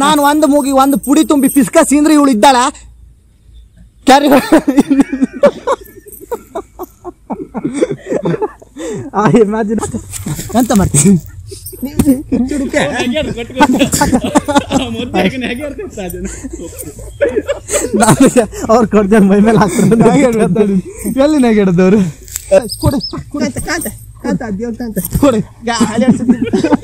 ನಾನು ಒಂದು ಮೂಗಿ ಒಂದು ಪುಡಿ ತುಂಬಿ ಪಿಸ್ಕ ಸೀಂದ್ರಿ ಇವಳು ಇದ್ದಾಳ ಕ್ಯಾರಿ ಇಮ್ಯಾಜಿನ್ ಎಂತ ಮಾಡ್ತೀನಿ ನಾನು ಅವ್ರು ಕೊಡ್ತಾರೆ ಮೈ ಮೇಲೆ ಹಾಕ್ತಾರೆ ಎಲ್ಲಿ ನೆಗೆಡದವ್ರು ಕೊಡಿ ಕಾಂತ ಕಾಂತ ಕಾಂತ ದೇವ್ರ ಕಾಂತ ಕೊಡಿ ಗಾಳಿ ಆಡ್ಸಿದ್ವಿ.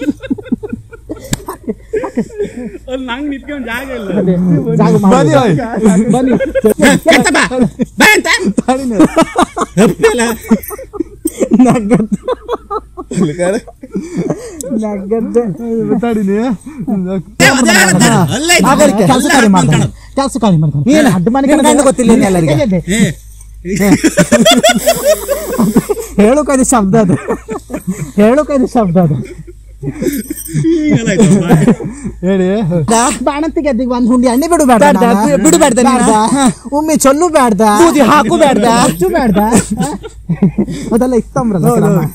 ನಂಗೆ ನಿಂತ್ಕೊಂಡು ಜಾಗ ಇಲ್ಲ ಜಾಗ ಮಾಡಿ. ಬನ್ನಿ ಕೆಲಸ ಕಾರ್ಯ ಮಾಡ್ತಾನೆ ಕೆಲಸ ಕಾರ್ಯ ಮಾಡ್ತಾನೆ ಏನು ಅಡ್ಡ ಮನೆ ಗೊತ್ತಿಲ್ಲ ಇನ್ನು ಎಲ್ಲರಿಗೆ ಹೇಳೋಕೈದು ಶಬ್ದ ಅದು ಹೇಳೋಕೈದು ಶಬ್ದ ಅದು ಹೇಳಿ ಬಾಣಂತಿಗೆ ಅದ್ದಿಗೆ ಒಂದ್ ಹುಂಡಿ ಎಣ್ಣೆ ಬಿಡು ಬೇಡ ಬಿಡು ಬೇಡ ಒಮ್ಮೆ ಚೊಲ್ಲು ಬೇಡ್ದ ಬೂದಿ ಹಾಕು ಬೇಡ್ದ ಹಚ್ಚು ಬೇಡ್ದ ಅದೆಲ್ಲ ಇತ್ತಂಬ್ರಲ್ಲ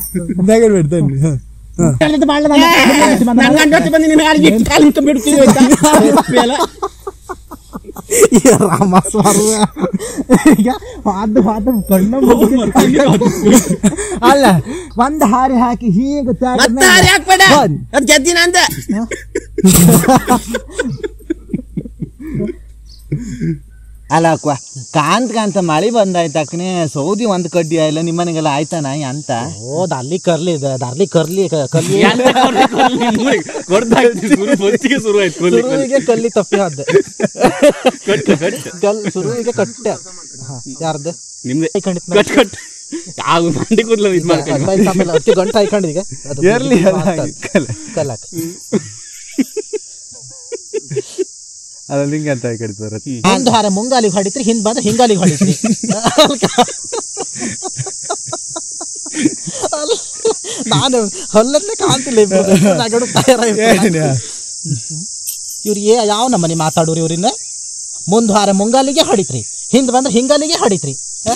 ರಾಮ ಸ್ವಾಮಿ ಈಗ ವಾದ ವಾದ ಕಣ್ಣ ಅಲ್ಲ ಒಂದ್ ಹಾರಿ ಹಾಕಿ ಹೀಗೆ ಅದ್ ಗೆದ್ದಿನ ಅಂದ ಅಲ್ಲ ಅಕ್ವ ಕಾಂತ ಕಾಂತ ಮಳಿ ಬಂದಾಯ್ತು ಅಕ್ಕನೆ ಸೌದಿ ಒಂದ್ ಕಡ್ಡಿ ಇಲ್ಲ ನಿಮ್ಮನೆಗೆಲ್ಲ ಆಯ್ತಾನ ಅಂತ ಓ ದಾರ್ಲಿ ಕರ್ಲಿ ಇದೆ ದಾರ್ಲಿ ಕರ್ಲಿ ಕ- ಕರ್ಲಿ ಹೊತ್ತಿಗೆ ಶುರು ಆಯ್ತು ಕೊಲ್ಲಿ ಸುರುವಿಗೆ ಕಲ್ಲಿ ತಪ್ಪಿ ಹಾದ್ದೆ ಕಲ್ ಸುರುವಿಗೆ ಕಟ್ಟೆ ಹಾ, ಯಾರ್ದು ನಿಮ್ದೆ ಕೈ ಖಂಡಿತ ಕಟ್ ಕಟ್ ಯಾವ ಮಂಡಿ ಕೂದಲು ಇದು ಮಾಡ್ಕೊಂಡು ಗಂಟ ಆಮೇಲೆ ಅತಿ ಗಂಟ ಹಾಕೊಂಡಿಗ ಎರ್ಲಿ ಕಲಾಕ್ ಅದ ಲಿಂಗ ಅಂತ ಕಡಿತಾರ ಒಂದು ಹಾರ ಮುಂಗಾಲಿಗೆ ಹೊಡಿತ್ರಿ ಹಿಂದ್ ಬಂದ್ರೆ ಹಿಂಗಾಲಿಗೆ ಹೊಡಿತ್ರಿ ಅಲ್ಲ, ನಾನು ಹೊಲ್ಲಲ್ಲೇ ಕಾಣ್ತಿಲ್ಲ ಇಬ್ರು ನಗಡು ಇವ್ರಿಗೆ ಯಾವ ನಮ್ಮನೆ ಮಾತಾಡೋರು ಇವ್ರಿನ್ನ ಮುಂದ್ ಹಾರ ಮುಂಗಾಲಿಗೆ ಹೊಡಿತ್ರಿ ಹಿಂದ್ ಬಂದ್ರೆ ಹಿಂಗಾಲಿಗೆ ಹೊಡಿತ್ರಿ ಹ?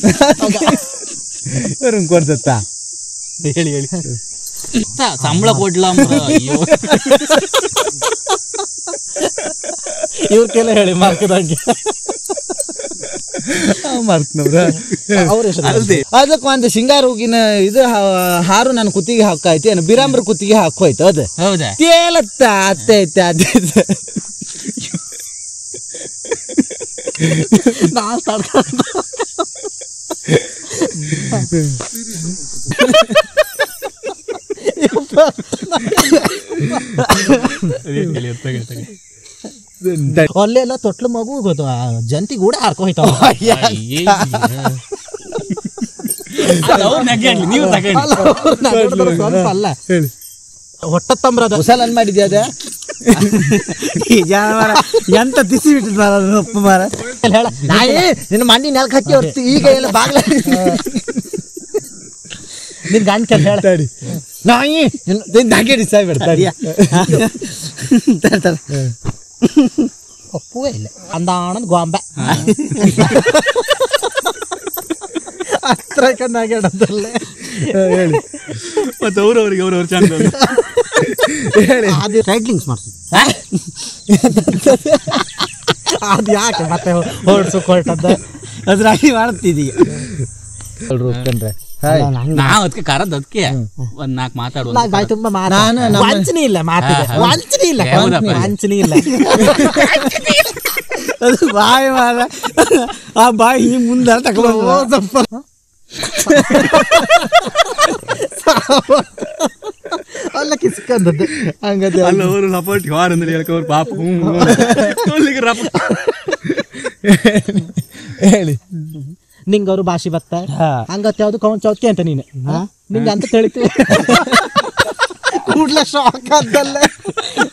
ಇವ್ರನ್ ಕೊಡ್ಸತ್ತ ಹೇಳಿ ಹೇಳಿ ಸಂಬಳ ಕೊಡ್ಲ ಅಯ್ಯೋ ಇವ್ರ ಕೆಲ ಹೇಳಿ ಮಾರ್ಕದಂಗೆ ಮರ್ತನವ್ರ ಅವ್ರ ಹೆಸರು ಅದಕ್ಕೆ ಒಂದು ಸಿಂಗಾರ ಹೂಗಿನ ಇದು ಹಾ- ಹಾರು ನನ್ನ ಕುತ್ತಿಗೆ ಹಾಕಾಯ್ತು ಏನು ಬಿರಾಂಬ್ರ ಕುತ್ತಿಗೆ ಹಾಕೋಯ್ತು ಅದು ಹೌದಾ ತೇಲತ್ತ ಅತ್ತೆ ಐತೆ ಅತ್ತೆ ಐತೆ. ನಾನ್ ತಡ್ಕೊಂಡ್ ಅಲ್ಲೆಲ್ಲ ತೊಟ್ಲು ಮಗು ಗೊತ್ತು ಆ ಜಂತಿ ಕೂಡ ಹಾರ್ಕೊ ಹೋಯ್ತಾವ ನೀವು ತಗೊಂಡು ಸ್ವಲ್ಪ ಅಲ್ಲ ಹೊಟ್ಟ ತಮ್ರದ ಕುಸಲ್ ಅನ್ ಮಾಡಿದ್ಯಾ ಅದ ಈ ಜಾನವಾರ ಎಂತ ತಿಸಿ ಬಿಟ್ಟಿದ್ ಮಾರ ಅದನ್ನ ಉಪ್ಪು ಮಾರ ಹೇಳ ನಾಯಿ ನಿನ್ನ ಮಂಡಿ ನೆಲಕ್ಕೆ ಹಾಕಿ ಹೊರ್ತು ಈಗ ಎಲ್ಲ ಬಾಗ್ಲ ನಿನ್ ಗಂಡ ಕೆಲ ಹೇಳ ನಾಯಿ ನಾಗೇಡಿ ಸಾಯ್ ಬಿಡ್ತಾಡಿ ಒಪ್ಪುವೇ ಇಲ್ಲ ಅಂದಾಣನ್ ಗೊಂಬೆ ಹತ್ರ ಕಣ್ಣಾಗ್ಯಾಡದಲ್ಲೇ ಹೇಳಿ ಮತ್ತೆ ಅವ್ರವ್ರಿಗೆ ಅವ್ರವ್ರ ಚಂದ ಹೇಳಿ ಅದು ರೈಡ್ಲಿಂಗ್ಸ್ ಮಾಡ್ಸಿದ್ ಅದು ಯಾಕೆ ಮತ್ತೆ ಹೊಡ್ಸು ಹೊರಟದ್ದ ಅದ್ರಾಗಿ ಮಾಡ್ತಿದೀಯ ಕಂಡ್ರೆ ಹಾಯ್ ನಾವ್ ಅದಕ್ಕೆ ಕರದ್ ಅದಕ್ಕೆ ಒಂದ್ ನಾಲ್ಕು ಮಾತಾಡುವ ನಾ ಬಾಯ್ ತುಂಬಾ ಮಾತು ನಾನು ನಮ್ಮ- ವಂಚನೆ ಇಲ್ಲ ಮಾತಿದೆ ಹಾ, ಹಾ. ವಂಚನೆ ಇಲ್ಲ ಹೌದಪ್ಪ. ವಂಚನೆ ಇಲ್ಲ ಅದು ಬಾಯಿ ಮಾರ ಆ ಬಾಯಿ ಈ ಮುಂದೆ ತಗೊಂಡು ಅಲ್ಲ ಕಿಸ್ಕಂದದ್ದು ಹಂಗದೆ ಅಲ್ಲ ಅವರು ಸಪೋರ್ಟ್ ಯಾರು ಅಂದ್ರೆ ಹೇಳ್ಕೊ ಅವ್ರು ಪಾಪ ಹ್ಞೂ ಕೊಲ್ಲಿಗೆ ರಪ್ಪ ಹೇಳಿ ನಿಂಗ ಅವ್ರು ಭಾಷೆ ಬತ್ತ ಹಂಗತ್ ಯಾವ್ದು ಕೌನ್ ಚೌತ್ಕೆ ಅಂತ ನೀನು ನಿಂಗ ಅಂತ ತಿಳಿತೀವಿ ಕೂಡ್ಲೆ ಶಾಕ್ ಆದ್ದಲ್ಲೇ